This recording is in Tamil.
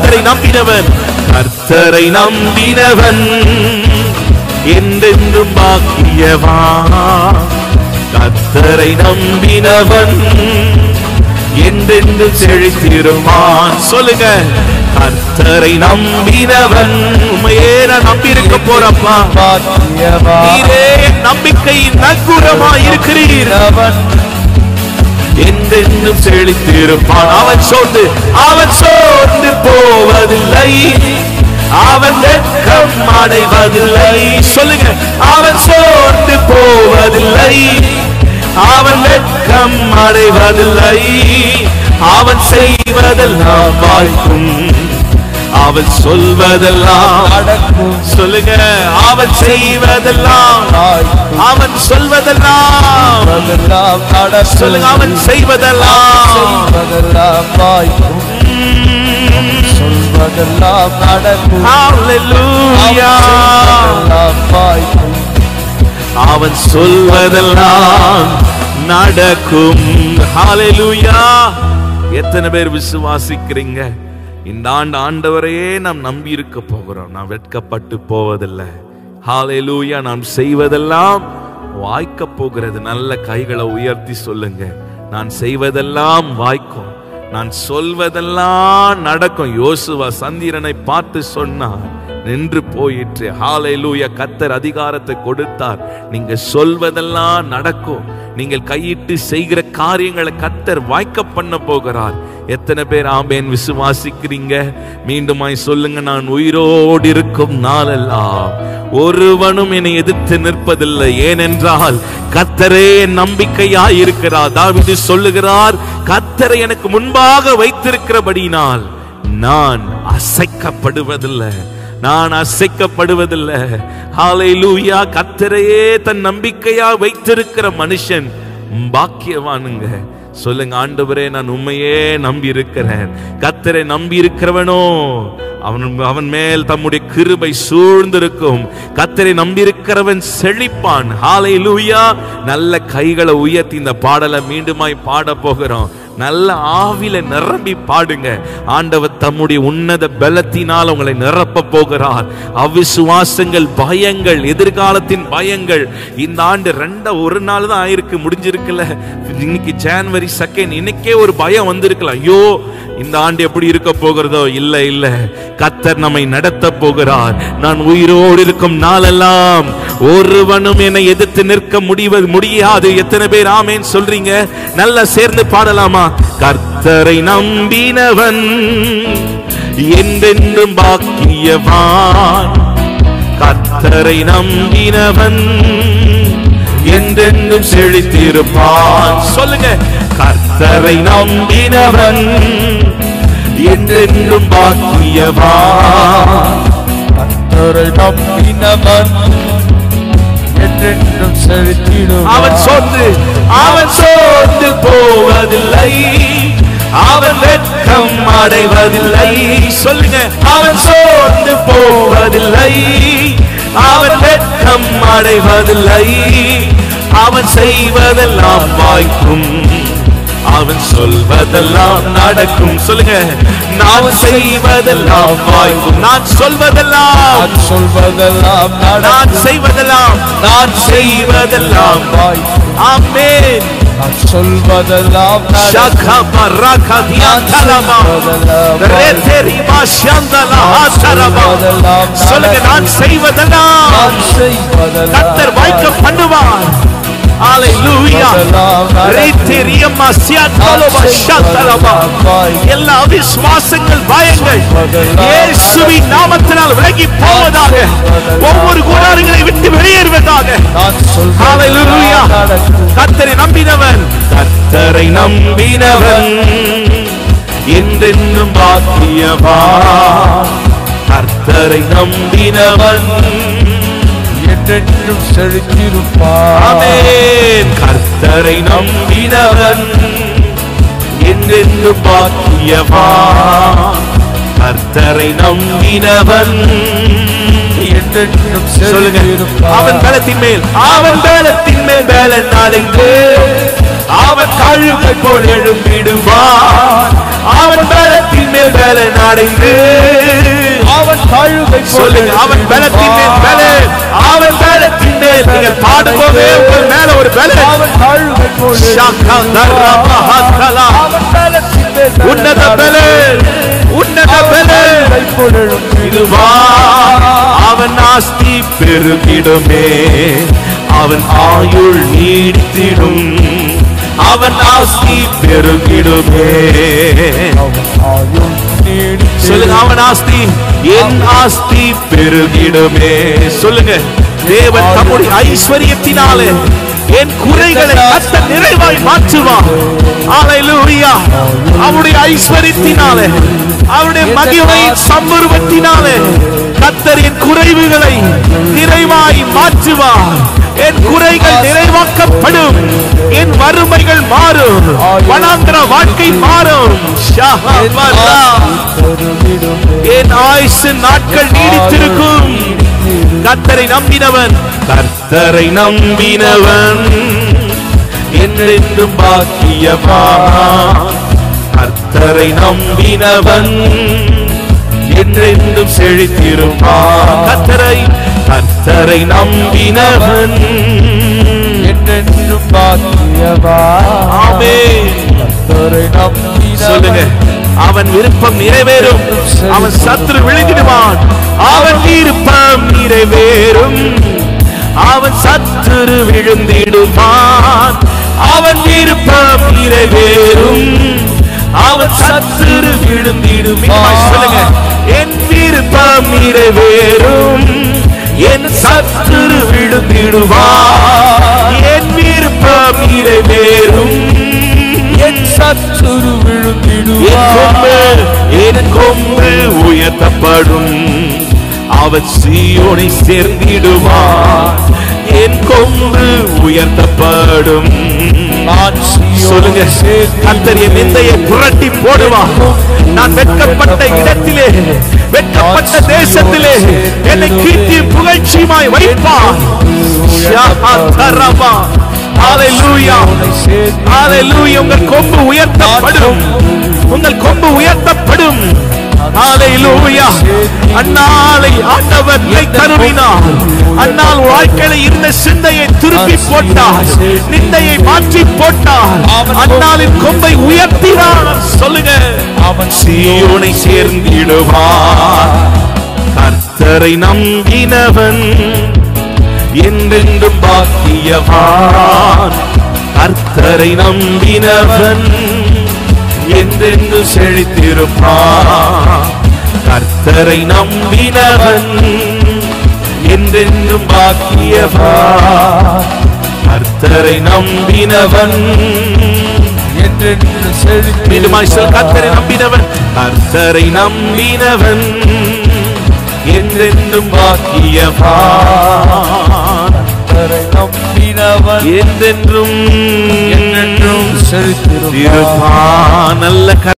கர்த்தரை நம்பினவன் கர்த்தரை நம்பினவன் என்றென்றும் பாக்கியவா கர்த்தரை நம்பினவன் என்றென்று செழித்திருவான் சொல்லுங்க கர்த்தரை நம்பினவன் உண்மையே நான் நம்பி இருக்க போறப்பா பாக்கியவான் நீரே என் நம்பிக்கையின் நற்குறமா இருக்கிறீர் என்றென்றும் செழித்திருப்பான் அவன் சோர்ந்து அவன் சோர்ந்து போவதில்லை அவன் வெட்கம் அடைவதில்லை சொல்லுங்க அவன் சோர்ந்து போவதில்லை அவன் வெட்கம் அடைவதில்லை அவன் செய்வதெல்லாம் வாய்க்கும் அவன் சொல்வதெல்லாம் நடக்கும் சொல்லுங்க அவன் செய்வதெல்லாம் வாய்க்கும் அவன் சொல்வதெல்லாம் அதெல்லாம் நடக்கும் சொல்லுங்க அவன் செய்வதெல்லாம் செய்வதெல்லாம் வாய்க்கும் சொல்வதெல்லாம் நடக்கும் Hallelujah. செய்வதெல்லாம் வாய்க்கும் அவன் சொல்வதெல்லாம் நடக்கும் Hallelujah. எத்தனை பேர் விசுவாசிக்கிறீங்க இந்த ஆண்டு ஆண்டவரையே நாம் நம்பி இருக்க போகிறோம் நாம் வெட்கப்பட்டு போவதில்லை ஹalleluya நாம் செய்வதெல்லாம் வாய்க்க போகிறது நல்ல கைகளை உயர்த்தி சொல்லுங்க நான் செய்வதெல்லாம் வாய்க்கும் நான் சொல்வதெல்லாம் நடக்கும் யோசுவா சந்திரனை பார்த்து சொன்னார் நின்று போயிற்று ஹalleluya கத்தர் அதிகாரத்தை கொடுத்தார் நீங்க சொல்வதெல்லாம் நடக்கும் நீங்கள் கையிட்டு செய்கிற காரியங்களை கத்தர் வாய்க்க பண்ண போகிறார் எத்தனை பேர் ஆமேன் விசுவாசிக்கிறீங்க மீண்டுமாய் சொல்லுங்க நான் உயிரோடு இருக்கும் நாளெல்லாம் ஒருவனும் என்னை எதிர்த்து நிற்பதில்லை ஏனென்றால் கத்தரே என் நம்பிக்கையாய் இருக்கிறார் தாவிது சொல்லுகிறார் கத்தரை எனக்கு முன்பாக வைத்திருக்கிறபடியினால் நான் அசைக்கப்படுவதில்லை நான் அசைக்கப்படுவதில்லை ஹalleluya கத்தரையே தன் நம்பிக்கையா வைத்திருக்கிற மனுஷன் பாக்கியவானுங்க சொல்லுங்க ஆண்டவரே நான் உண்மையே நம்பி இருக்கிறேன் கத்தரை நம்பி இருக்கிறவனோ அவன் அவன் மேல் தம்முடைய கிருபை சூழ்ந்திருக்கும் கத்தரை நம்பி இருக்கிறவன் செழிப்பான் ஹalleluya நல்ல கைகளை உயர்த்தி இந்த பாடலை மீண்டுமாய் பாட போகிறோம் நல்ல ஆவில நிரம்பி பாடுங்க ஆண்டவர் தம்முடைய உன்னத பலத்தினால் உங்களை நிரப்ப போகிறார் அவிசுவாசங்கள் பயங்கள் எதிர்காலத்தின் பயங்கள் இந்த ஆண்டு ரெண்ட ஒரு நாள் தான் ஆயிருக்கு முடிஞ்சிருக்குல்ல இன்னைக்கு ஜனவரி செகண்ட் இன்னைக்கே ஒரு பயம் வந்திருக்கலாம் ஐயோ இந்த ஆண்டு எப்படி இருக்க போகிறதோ இல்ல இல்ல கத்தர் நம்மை நடத்த போகிறார் நான் உயிரோடு இருக்கும் நாளெல்லாம் ஒருவனும் என்னை எதிர்த்து நிற்க முடிவது முடியாது எத்தனை பேர் ஆமேன் சொல்றீங்க நல்லா சேர்ந்து பாடலாமா கர்த்தரை நம்பினவன் என்றென்றும் பாக்கியவான் கர்த்தரை நம்பினவன் என்றென்றும் செழித்திருப்பான் சொல்லுங்க கர்த்தரை நம்பினவன் என்றென்றும் பாக்கியவான் கர்த்தரை நம்பினவன் என்றென்றும் செலுத்திடுவான் அவன் சோர்ந்து அவன் சோர்ந்து போவதில்லை அவன் வெட்கம் அடைவதில்லை சொல்லுங்க அவன் சோர்ந்து போவதில்லை அவன் வெட்கம் அடைவதில்லை அவன் செய்வதெல்லாம் வாய்க்கும் அவன் சொல்வதெல்லாம் நடக்கும் சொல்லுங்க நான் செய்வதெல்லாம் வாய்க்கும் நான் சொல்வதெல்லாம் நான் சொல்வதெல்லாம் நான் நடக்கும் செய்வதெல்லாம் நான் செய்வதெல்லாம் வாய்க்கும் ஆமென் நான் சொல்வதெல்லாம் நடக்கும் ஷாகா பராகா தியாந்தலமா ரெதெரிமா ஷந்தலா ஆசரமா சொல்லுங்க நான் செய்வதெல்லாம் நான் செய்வதெல்லாம் கர்த்தர் வாய்க்க பண்ணுவார் ஹalleluya ரெதெரியமா சியாந்தலமா ஷந்தலமா எல்லா விசுவாசங்கள் பயங்கள் இயேசுவின் நாமத்தினால் விலகி போவதாக ஒவ்வொரு கூடாரங்களை விட்டு வெளியேறுவதாக நான் ஹalleluya சொல்வதெல்லாம் நடக்கும் கர்த்தரை நம்பினவன் கர்த்தரை நம்பினவன் என்றென்றும் பாக்கியவா கர்த்தரை நம்பினவன் என்றென்றும் செலுத்திருப்பான் ஆமென் கர்த்தரை நம்பினவன் என்றென்றும் பாக்கியவா கர்த்தரை நம்பினவன் என்றென்றும் சொல்லுங்க செலுத்திருப்பான் அவன் பலத்தின் மேல் அவன் பலத்தின் மேல் பலன் அடைந்து அவன் கழுகை போல் எழும்பிடுவான் அவன் பலத்தின் மேல் பலன் அடைந்து அவன் கழுகை போல் சொல்லுங்க அவன் பலத்தின் மேல் பலன் அவன் பலத்தின் மேல் நீங்கள் பாடும்போதே உங்கள் மேல ஒரு பலன் அவன் கழுகை போல் ஷகதரமஹதலா. அவன் பலத்தின் மேல் உன்னத பலன் உன்னத பலன் கழுகை போல் எழும்பிடுவான். இதுவா அவன் ஆஸ்தி பெருகிடுமே அவன் ஆயுள் நீடித்திடும் அவன் ஆஸ்தி பெருகிடுமே அவன் ஆயுள் நீடித்து சொல்லுங்க அவன் ஆஸ்தி என் ஆஸ்தி பெருகிடுமே சொல்லுங்க தேவன் தம்முடைய ஐஸ்வர்யத்தினாலே என் குறைகளை கத்த நிறைவாய் மாற்றுவார் ஹalleluya அவருடைய ஐஸ்வர்யத்தினாலே அவருடைய மகிமையின் சம்பருவத்தினாலே கத்தர் என் குறைவுகளை நிறைவாய் மாற்றுவார் என் குறைகள் நிறைவாக்கப்படும் என் வறுமைகள் மாறும் வனாந்திர வாழ்க்கை மாறும் ஷஹபல்லா. பெருகிடுமே. என் ஆயுசு நாட்கள் நீடித்திருக்கும் கர்த்தரை நம்பினவன் கர்த்தரை நம்பினவன் என்றென்றும் பாக்கியவா கர்த்தரை நம்பினவன் என்றென்றும் செழித்திருப்பான் கர்த்தரை கர்த்தரை நம்பினவன் என்றென்றும் பாக்கியவா ஆமென் கர்த்தரை நம்பினவன் சொல்லுங்க அவன் விருப்பம் நிறைவேறும் அவன் சத்துரு விழுங்கிடுவான் அவன் விருப்பம் நிறைவேறும் அவன் சத்துரு விழுந்திடுவான் அவன் விருப்பம் நிறைவேறும் அவன் சத்துரு விழுந்திடுவான் சொல்லுங்க என் விருப்பம் நிறைவேறும் என் சத்துரு விழுந்திடுவான் என் விருப்பம் நிறைவேறும் என் சத்துரு என் விழுந்திடுவான் கொம்பு என் கொம்பு உயர்த்தப்படும் அவன் சீயோனை சேர்ந்திடுவான் என் கொம்பு உயர்த்தப்படும் நான் சொல்லுங்க கர்த்தர் என் நிந்தையை புரட்டி போடுவார் நான் வெட்கப்பட்ட இடத்திலே வெட்கப்பட்ட தேசத்திலே என்னை கீர்த்தி புகழ்ச்சியுமாய் வைப்பார் ஷஹதரபா. ஹalleluya ஹalleluya உங்கள் கொம்பு உயர்த்தப்படும் உங்கள் கொம்பு உயர்த்தப்படும் ஹalleluya அந்நாளை ஆண்டவர் நிலை கருவினார் அந்நாள் வாழ்க்கையில இருந்த சிந்தையை திருப்பி போட்டார் நிந்தையை மாற்றி போட்டார் அந்நாளின் கொம்பை உயர்த்தினார் சொல்லுங்க அவன் சீயோனை சேர்ந்திடுவார் கர்த்தரை நம்பினவன் என்றென்றும் பாக்கியவான் கர்த்தரை நம்பினவன் என்றென்று செழித்திருப்பான் கர்த்தரை நம்பினவன் என்றென்றும் பாக்கியவான் கர்த்தரை நம்பினவன் என்றென்று செழித்து மீண்டுமாய் சொல் கர்த்தரை நம்பினவன் கர்த்தரை நம்பினவன் என்றென்றும் பாக்கியவான் கர்த்தரை நம்பினவன் என்றென்றும் என்றென்றும் செழித்திருப்பான் இருப்பான் நல்ல